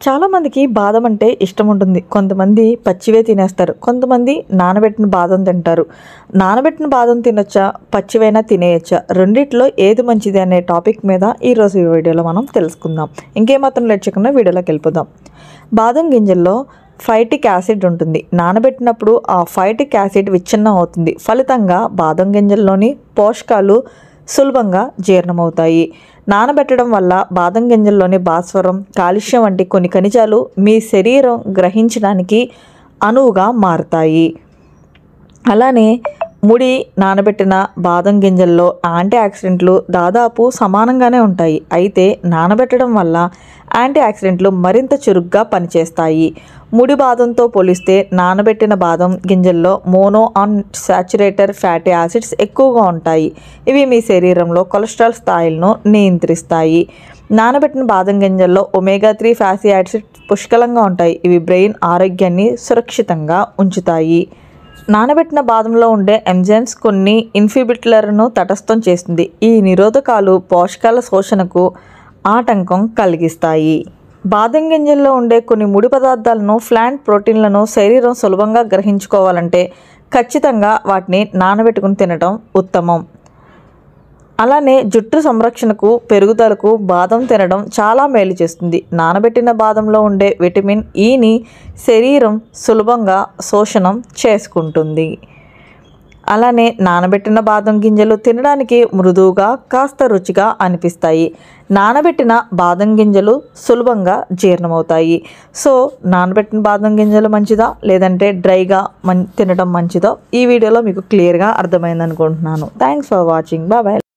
చాలామందికి బాదం అంటే ఇష్టం ఉంటుంది కొంతమంది పచ్చివే తినేస్తారు కొంతమంది నానబెట్టిన బాదం తింటారు నానబెట్టిన బాదం తినొచ్చా పచ్చివైనా తినేయచ్చా రెండిట్లో ఏది మంచిది అనే టాపిక్ మీద ఈరోజు ఈ వీడియోలో మనం తెలుసుకుందాం ఇంకేమాత్రం లేట్ చేయకుండా వీడియోలోకి వెళ్ళిపోదాం బాదం గింజల్లో ఫైటిక్ యాసిడ్ ఉంటుంది నానబెట్టినప్పుడు ఆ ఫైటిక్ యాసిడ్ విచ్ఛిన్నం అవుతుంది ఫలితంగా బాదం గింజల్లోని పోషకాలు సులభంగా జీర్ణమవుతాయి నానబెట్టడం వల్ల బాదం గింజల్లోని భాస్వరం కాల్షియం వంటి కొన్ని ఖనిజాలు మీ శరీరం గ్రహించడానికి అనువుగా మారుతాయి అలానే ముడి నానబెట్టిన బాదం గింజల్లో యాంటీ ఆక్సిడెంట్లు దాదాపు సమానంగానే ఉంటాయి అయితే నానబెట్టడం వల్ల యాంటీ ఆక్సిడెంట్లు మరింత చురుగ్గా పనిచేస్తాయి ముడి బాదంతో పోలిస్తే నానబెట్టిన బాదం గింజల్లో monounsaturated fatty acids ఎక్కువగా ఉంటాయి ఇవి మీ శరీరంలో కొలెస్ట్రాల్ స్థాయిలను నియంత్రిస్తాయి నానబెట్టిన బాదం గింజల్లో ఒమేగా త్రీ ఫ్యాటీ యాసిడ్స్ పుష్కలంగా ఉంటాయి ఇవి బ్రెయిన్ ఆరోగ్యాన్ని సురక్షితంగా ఉంచుతాయి నానబెట్టిన బాదంలో ఉండే ఎంజైమ్స్ కొన్ని ఇన్ఫిబిట్లర్ను తటస్థం చేస్తుంది ఈ నిరోధకాలు పోషకాల శోషణకు ఆటంకం కలిగిస్తాయి బాదం గింజల్లో ఉండే కొన్ని ముడి పదార్థాలను ప్లాంట్ ప్రోటీన్లను శరీరం సులభంగా గ్రహించుకోవాలంటే ఖచ్చితంగా వాటిని నానబెట్టుకుని తినటం ఉత్తమం అలానే జుట్టు సంరక్షణకు పెరుగుదలకు బాదం తినడం చాలా మేలు చేస్తుంది నానబెట్టిన బాదంలో ఉండే విటమిన్ ఈని శరీరం సులభంగా శోషణం చేసుకుంటుంది అలానే నానబెట్టిన బాదం గింజలు తినడానికి మృదువుగా కాస్త రుచిగా అనిపిస్తాయి నానబెట్టిన బాదం గింజలు సులభంగా జీర్ణమవుతాయి సో నానబెట్టిన బాదం గింజలు మంచిదా లేదంటే డ్రైగా మన్ తినడం మంచిదో ఈ వీడియోలో మీకు క్లియర్గా అర్థమైంది అనుకుంటున్నాను థ్యాంక్స్ ఫర్ వాచింగ్ బాయ్